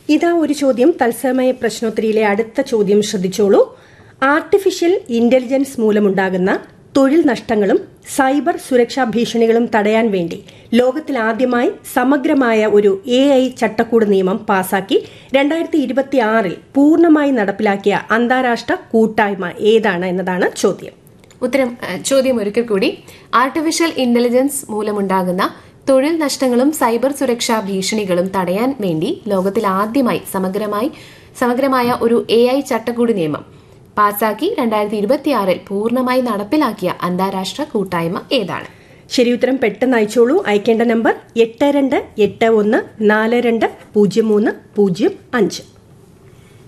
ഇതാ ഒരു ചോദ്യം തത്സമയ പ്രശ്നോത്തരിയിലെ അടുത്ത ചോദ്യം ശ്രദ്ധിച്ചോളൂ ആർട്ടിഫിഷ്യൽ ഇന്റലിജൻസ് മൂലമുണ്ടാകുന്ന തൊഴിൽ നഷ്ടങ്ങളും സൈബർ സുരക്ഷാ ഭീഷണികളും തടയാൻ വേണ്ടി ലോകത്തിൽ ആദ്യമായി സമഗ്രമായ ഒരു എ ഐ ചട്ടക്കൂട് നിയമം പാസാക്കി രണ്ടായിരത്തി ഇരുപത്തി ആറിൽ പൂർണ്ണമായി നടപ്പിലാക്കിയ അന്താരാഷ്ട്ര കൂട്ടായ്മ ഏതാണ് എന്നതാണ് ചോദ്യം ഉത്തരം ഏഹ്, ചോദ്യം ഒരിക്കൽ കൂടി ആർട്ടിഫിഷ്യൽ ഇന്റലിജൻസ് മൂലമുണ്ടാകുന്ന തൊഴിൽ നഷ്ടങ്ങളും സൈബർ സുരക്ഷാ ഭീഷണികളും തടയാൻ വേണ്ടി ലോകത്തിൽ ആദ്യമായി സമഗ്രമായി സമഗ്രമായ ഒരു എ ഐ ചട്ടക്കൂട് നിയമം പാസാക്കി രണ്ടായിരത്തി ഇരുപത്തിയാറിൽ പൂർണ്ണമായി നടപ്പിലാക്കിയ അന്താരാഷ്ട്ര കൂട്ടായ്മ ഏതാണ് ശരി ഉത്തരം പെട്ടെന്ന് അയച്ചോളൂ അയക്കേണ്ട നമ്പർ എട്ട് രണ്ട് എട്ട് ഒന്ന് നാല് രണ്ട് പൂജ്യം മൂന്ന് പൂജ്യം അഞ്ച്